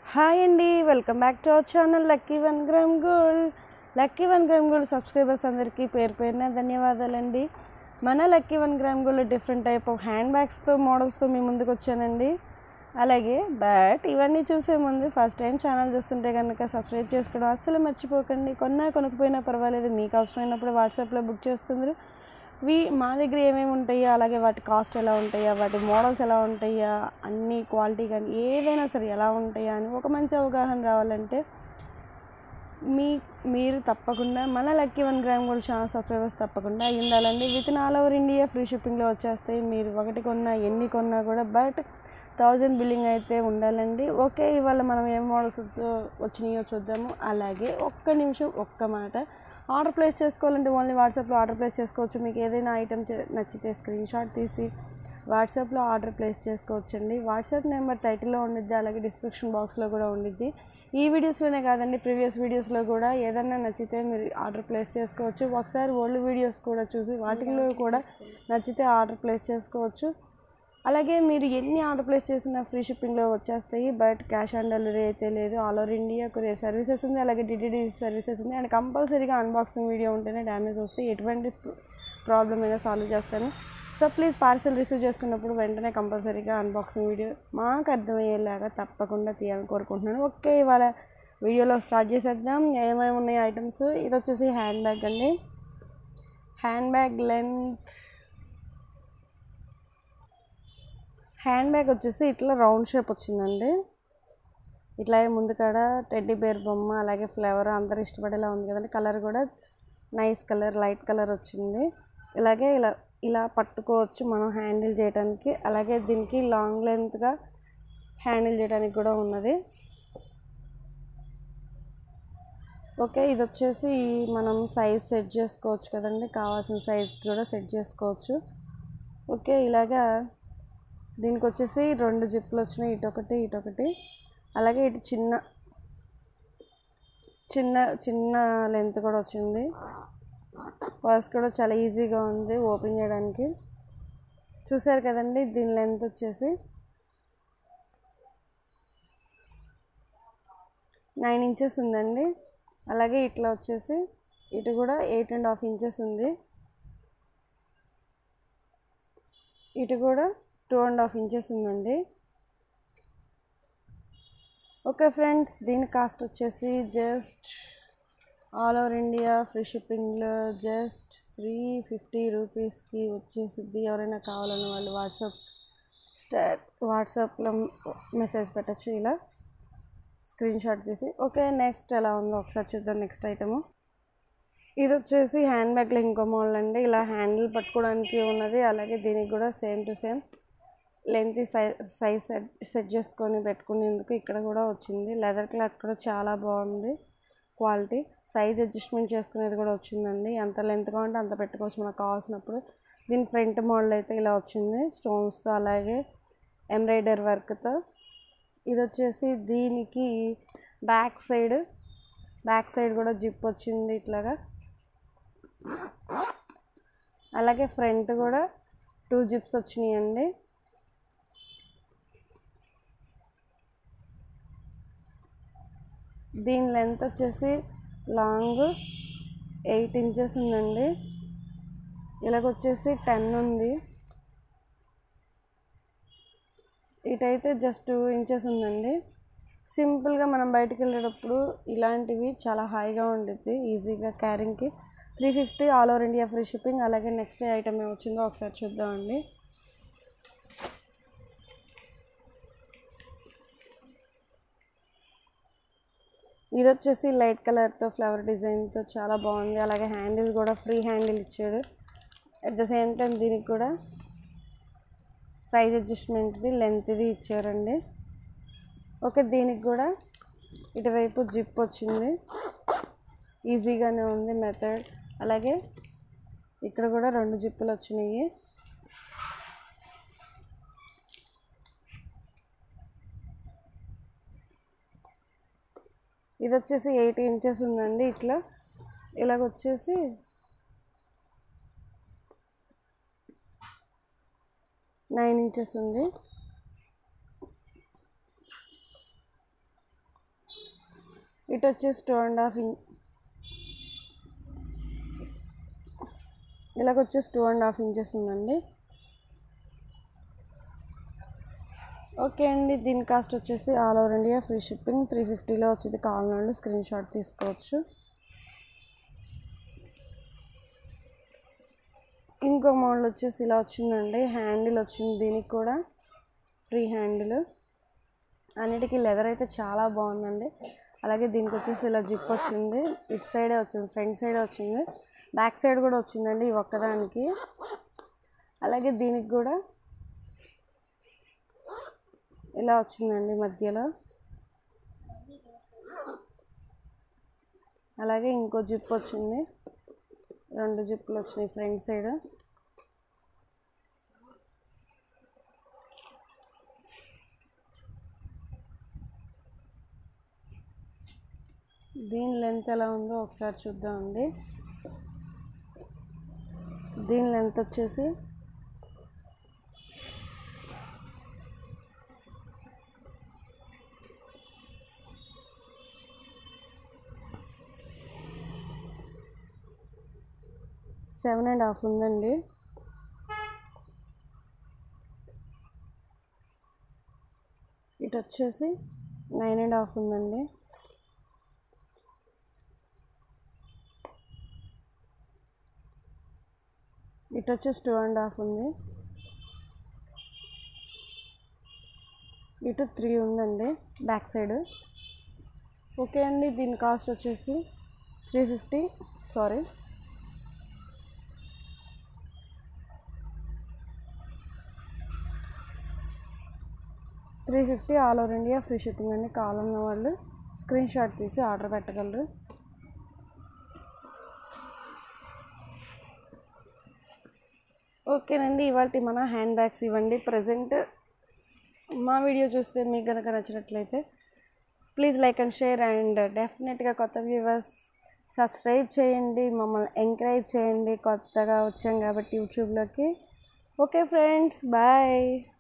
hi అండి welcome back to our channel lucky one gram gold lucky one gram gold subscribers అందరికీ పేరు పేరున ధన్యవాదాలండి మన లక్కీ వన్ గ్రామ్ గోల్డ్ డిఫరెంట్ టైప్ ఆఫ్ హ్యాండ్ బ్యాగ్స్తో మోడల్స్తో మీ ముందుకు వచ్చానండి అలాగే బట్ ఇవన్నీ చూసే ముందు ఫస్ట్ టైం ఛానల్ చూస్తుంటే కనుక సబ్స్క్రైబ్ చేసుకోవడం అస్సలు మర్చిపోకండి కొన్నా కొనుక్కుపోయినా పర్వాలేదు మీకు అవసరమైనప్పుడు వాట్సాప్లో బుక్ చేసుకుందరు వీ మా దగ్గర ఏమేమి ఉంటాయో అలాగే వాటి కాస్ట్ ఎలా ఉంటాయా వాటి మోడల్స్ ఎలా ఉంటాయా అన్ని క్వాలిటీ కానీ ఏదైనా సరే ఎలా ఉంటాయా అని ఒక మంచి అవగాహన రావాలంటే మీ మీరు తప్పకుండా మన lucky one gram gold channel subscribers తప్పకుండా అయి ఉండాలండి with in all over India free షిప్పింగ్లో వచ్చేస్తాయి మీరు ఒకటి కొన్నా ఎన్ని కొన్నా కూడా బట్ థౌజండ్ బిల్లింగ్ అయితే ఉండాలండి ఓకే ఇవాళ మనం ఏం మోడల్స్ వచ్చినాయో చూద్దాము అలాగే ఒక్క నిమిషం ఒక్క మాట ఆర్డర్ ప్లేస్ చేసుకోవాలంటే ఓన్లీ వాట్సాప్లో ఆర్డర్ ప్లేస్ చేసుకోవచ్చు మీకు ఏదైనా ఐటెం నచ్చితే స్క్రీన్ షాట్ తీసి వాట్సాప్లో ఆర్డర్ ప్లేస్ చేసుకోవచ్చండి వాట్సాప్ నెంబర్ టైటిల్లో ఉండిద్ది అలాగే డిస్క్రిప్షన్ బాక్స్లో కూడా ఉండిద్ది ఈ వీడియోస్లోనే కాదండి ప్రీవియస్ వీడియోస్లో కూడా ఏదన్నా నచ్చితే మీరు ఆర్డర్ ప్లేస్ చేసుకోవచ్చు ఒకసారి ఓల్డ్ వీడియోస్ కూడా చూసి వాటిల్లో కూడా నచ్చితే ఆర్డర్ ప్లేస్ చేసుకోవచ్చు అలాగే మీరు ఎన్ని ఆర్డర్ ప్లేస్ చేసినా ఫ్రీ షిప్పింగ్లో వచ్చేస్తాయి బట్ క్యాష్ ఆన్ డెలివరీ అయితే లేదు all over India courier services ఉంది అలాగే డిడిడి సర్వీసెస్ ఉంది అండ్ కంపల్సరీగా అన్బాక్సింగ్ వీడియో ఉంటేనే డ్యామేజ్ వస్తాయి ఎటువంటి ప్రాబ్లం అయినా సాల్వ్ చేస్తాను సో ప్లీజ్ పార్సల్ రిసీవ్ చేసుకున్నప్పుడు వెంటనే కంపల్సరీగా అన్బాక్సింగ్ వీడియో మాకు అర్థమయ్యేలాగా తప్పకుండా తీయాలని కోరుకుంటున్నాను ఓకే ఇవాళ వీడియోలో స్టార్ట్ చేసేద్దాం ఏమేమి ఉన్నాయి ఐటమ్స్ ఇది వచ్చేసి హ్యాండ్ బ్యాగ్ అండి hand bag length hand bag వచ్చేసి ఇట్లా రౌండ్ షేప్ వచ్చిందండి ఇట్లా ముందు కాడ టెడ్డీ బేర్ బొమ్మ అలాగే ఫ్లేవర్ అందరు ఇష్టపడేలా ఉంది కదండి కలర్ కూడా నైస్ కలర్ లైట్ కలర్ వచ్చింది ఇలాగే ఇలా ఇలా పట్టుకోవచ్చు మనం హ్యాండిల్ చేయడానికి అలాగే దీనికి లాంగ్ లెంత్గా హ్యాండిల్ చేయడానికి కూడా ఉన్నది ఓకే ఇది వచ్చేసి మనం సైజ్ సెట్ చేసుకోవచ్చు కదండి కావాల్సిన సైజ్కి కూడా సెట్ చేసుకోవచ్చు ఓకే ఇలాగా దీనికి వచ్చేసి రెండు జిప్పులు వచ్చినాయి ఇటొకటి ఇటొకటి అలాగే ఇటు చిన్న చిన్న చిన్న లెంత్ కూడా వచ్చింది పర్స్ కూడా చాలా ఈజీగా ఉంది ఓపెన్ చేయడానికి చూసారు కదండి దీని లెంత్ వచ్చేసి నైన్ ఇంచెస్ ఉందండి అలాగే ఇట్లా వచ్చేసి ఇటు కూడా ఎయిట్ అండ్ హాఫ్ ఇంచెస్ ఉంది ఇటు కూడా టూ అండ్ హాఫ్ ఇంచెస్ ఉందండి ఓకే ఫ్రెండ్స్ దీని కాస్ట్ వచ్చేసి just all over India free షిప్పింగ్లో జస్ట్ త్రీ ఫిఫ్టీ రూపీస్కి వచ్చేసిద్ది ఎవరైనా కావాలన్న వాళ్ళు వాట్సాప్ స్టాట్ వాట్సాప్లో మెసేజ్ పెట్టచ్చు ఇలా స్క్రీన్ షాట్ తీసి ఓకే నెక్స్ట్ ఎలా ఉందో ఒకసారి చూద్దాం నెక్స్ట్ ఐటము ఇది వచ్చేసి హ్యాండ్ బ్యాగ్లో ఇంకో మోడల్ అండి ఇలా హ్యాండిల్ పట్టుకోవడానికి ఉన్నది అలాగే దీనికి కూడా same to same length size size set set చేసుకొని పెట్టుకునేందుకు ఇక్కడ కూడా వచ్చింది లెదర్ క్లాత్ కూడా చాలా బాగుంది క్వాలిటీ సైజ్ అడ్జస్ట్మెంట్ చేసుకునేది కూడా వచ్చిందండి ఎంత లెంత్ కావాలంటే అంత పెట్టుకోవచ్చు మనకు కావాల్సినప్పుడు దీని ఫ్రంట్ మోడల్ అయితే ఇలా వచ్చింది స్టోన్స్తో అలాగే ఎంబ్రాయిడరీ వర్క్తో ఇది వచ్చేసి దీనికి బ్యాక్ సైడ్ బ్యాక్ సైడ్ కూడా జిప్ వచ్చింది ఇట్లాగా అలాగే ఫ్రంట్ కూడా టూ జిప్స్ వచ్చినాయండి దీని లెంత్ వచ్చేసి లాంగ్ ఎయిట్ ఇంచెస్ ఉందండి ఇలాగొచ్చేసి టెన్ ఉంది ఇటైతే జస్ట్ టూ ఇంచెస్ ఉందండి సింపుల్గా మనం బయటికి వెళ్ళేటప్పుడు ఇలాంటివి చాలా హాయిగా ఉండిద్ది ఈజీగా క్యారింగ్కి three fifty all over India free shipping అలాగే నెక్స్ట్ ఐటమ్ ఏమొచ్చిందో ఒకసారి చూద్దామండి ఇది వచ్చేసి లైట్ కలర్తో ఫ్లవర్ డిజైన్తో చాలా బాగుంది అలాగే హ్యాండిల్ కూడా ఫ్రీ హ్యాండిల్ ఇచ్చాడు అట్ ద సేమ్ టైం దీనికి కూడా సైజ్ అడ్జస్ట్మెంట్ది లెంత్ది ఇచ్చారండి ఓకే దీనికి కూడా ఇటువైపు జిప్ వచ్చింది ఈజీగానే ఉంది మెథడ్ అలాగే ఇక్కడ కూడా రెండు జిప్పులు వచ్చినాయి ఇది వచ్చేసి ఎయిట్ ఇంచెస్ ఉందండి ఇట్లా ఇలాగ వచ్చేసి నైన్ ఇంచెస్ ఉంది ఇటు వచ్చేసి టూ అండ్ హాఫ్ ఇంచ్ ఇలాగ వచ్చేసి టూ అండ్ హాఫ్ ఇంచెస్ ఉందండి ఓకే అండి దీని కాస్ట్ వచ్చేసి all over India free shipping three ఫిఫ్టీలో వచ్చింది కావాలండి స్క్రీన్ షాట్ తీసుకోవచ్చు ఇంకో మోడల్ వచ్చేసి ఇలా వచ్చిందండి హ్యాండిల్ వచ్చింది దీనికి కూడా ఫ్రీ హ్యాండిల్ అన్నిటికీ లెదర్ అయితే చాలా బాగుందండి అలాగే దీనికి వచ్చేసి ఇలా జిప్ వచ్చింది ఇటు సైడే వచ్చింది ఫ్రంట్ సైడే వచ్చింది బ్యాక్ సైడ్ కూడా వచ్చిందండి ఈ ఒక్కదానికి అలాగే దీనికి కూడా ఇలా వచ్చిందండి మధ్యలో అలాగే ఇంకో జిప్ వచ్చింది రెండు జిప్పులు వచ్చినాయి ఫ్రంట్ సైడ్ దీని లెంత్ ఎలా ఉందో ఒకసారి చూద్దామండి దీని లెంత్ వచ్చేసి సెవెన్ అండ్ హాఫ్ ఉందండి ఇటు వచ్చేసి నైన్ అండ్ హాఫ్ ఉందండి ఇటు వచ్చేసి టూ అండ్ హాఫ్ ఉంది ఇటు త్రీ ఉందండి బ్యాక్ సైడ్ ఓకే అండి దీని కాస్ట్ వచ్చేసి three fifty sorry three fifty all over India free shipping అండి కావాలన్న వాళ్ళు స్క్రీన్ షాట్ తీసి ఆర్డర్ పెట్టగలరు ఓకేనండి ఇవాళ మన హ్యాండ్ బ్యాగ్స్ ఇవ్వండి ప్రజెంట్ మా వీడియో చూస్తే మీకు కనుక నచ్చినట్లయితే please like and share and డెఫినెట్గా కొత్త వ్యూవర్స్ సబ్స్క్రైబ్ చేయండి మమ్మల్ని ఎంకరేజ్ చేయండి కొత్తగా వచ్చాం కాబట్టి యూట్యూబ్లోకి ఓకే ఫ్రెండ్స్ బాయ్